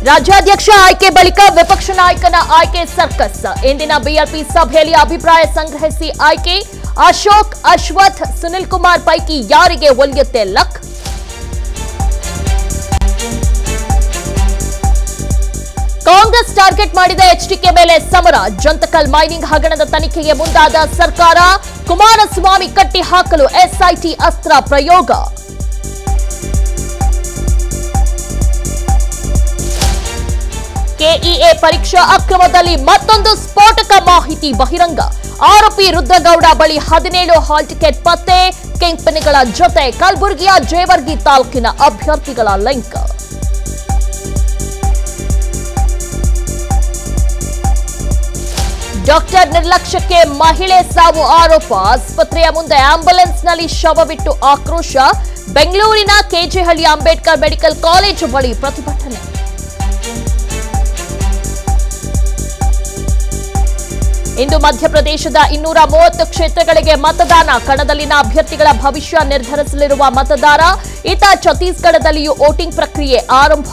ರಾಜ್ಯಾಧ್ಯಕ್ಷ ಆಯ್ಕೆ ಬಳಿಕ ವಿಪಕ್ಷ ನಾಯಕನ ಆಯ್ಕೆ ಸರ್ಕಸ್ ಇಂದಿನ ಬಿಎಲ್ಪಿ ಸಭೆಯಲ್ಲಿ ಅಭಿಪ್ರಾಯ ಸಂಗ್ರಹಿಸಿ ಆಯ್ಕೆ ಅಶೋಕ್ ಅಶ್ವಥ್ ಸುನಿಲ್ ಕುಮಾರ್ ಪೈಕಿ ಯಾರಿಗೆ ಒಲಿಯುತ್ತೆ ಲಕ್ ಕಾಂಗ್ರೆಸ್ ಟಾರ್ಗೆಟ್ ಮಾಡಿದ ಎಚ್ಡಿಕೆ ಮೇಲೆ ಸಮರ ಜಂತಕಲ್ ಮೈನಿಂಗ್ ಹಗರಣದ ತನಿಖೆಗೆ ಮುಂದಾದ ಸರ್ಕಾರ ಕುಮಾರಸ್ವಾಮಿ ಕಟ್ಟಿ ಹಾಕಲು ಎಸ್ಐಟಿ ಅಸ್ತ್ರ ಪ್ರಯೋಗ ಕೆಇಎ ಪರೀಕ್ಷಾ ಅಕ್ರಮದಲ್ಲಿ ಮತ್ತೊಂದು ಸ್ಫೋಟಕ ಮಾಹಿತಿ ಬಹಿರಂಗ ಆರೋಪಿ ರುದ್ರಗೌಡ ಬಳಿ ಹದಿನೇಳು ಹಾಲ್ ಟಿಕೆಟ್ ಪತ್ತೆ ಕೆಂಪನಿಗಳ ಜೊತೆ ಕಲಬುರಗಿಯ ಜೇವರ್ಗಿ ತಾಲೂಕಿನ ಅಭ್ಯರ್ಥಿಗಳ ಲಿಂಕ್ ಡಾಕ್ಟರ್ ನಿರ್ಲಕ್ಷ್ಯಕ್ಕೆ ಮಹಿಳೆ ಸಾವು ಆರೋಪ ಆಸ್ಪತ್ರೆಯ ಮುಂದೆ ಆಂಬ್ಯುಲೆನ್ಸ್ನಲ್ಲಿ ಶವವಿಟ್ಟು ಆಕ್ರೋಶ ಬೆಂಗಳೂರಿನ ಕೆಜೆಹಳ್ಳಿ ಅಂಬೇಡ್ಕರ್ ಮೆಡಿಕಲ್ ಕಾಲೇಜು ಬಳಿ ಪ್ರತಿಭಟನೆ ಇಂದು ಮಧ್ಯಪ್ರದೇಶದ ಇನ್ನೂರ ಮೂವತ್ತು ಕ್ಷೇತ್ರಗಳಿಗೆ ಮತದಾನ ಕಣದಲ್ಲಿನ ಅಭ್ಯರ್ಥಿಗಳ ಭವಿಷ್ಯ ನಿರ್ಧರಿಸಲಿರುವ ಮತದಾರ ಇತ ಛತ್ತೀಸ್ಗಢದಲ್ಲಿಯೂ ವೋಟಿಂಗ್ ಪ್ರಕ್ರಿಯೆ ಆರಂಭ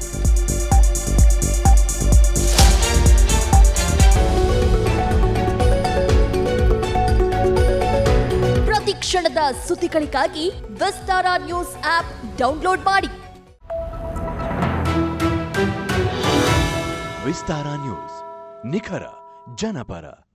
ಪ್ರತಿ ಕ್ಷಣದ ಸುದ್ದಿಗಳಿಗಾಗಿ ವಿಸ್ತಾರ ನ್ಯೂಸ್ ಆಪ್ ಡೌನ್ಲೋಡ್ ಮಾಡಿ ವಿಸ್ತಾರ ನ್ಯೂಸ್ ನಿಖರ ಜನಪರ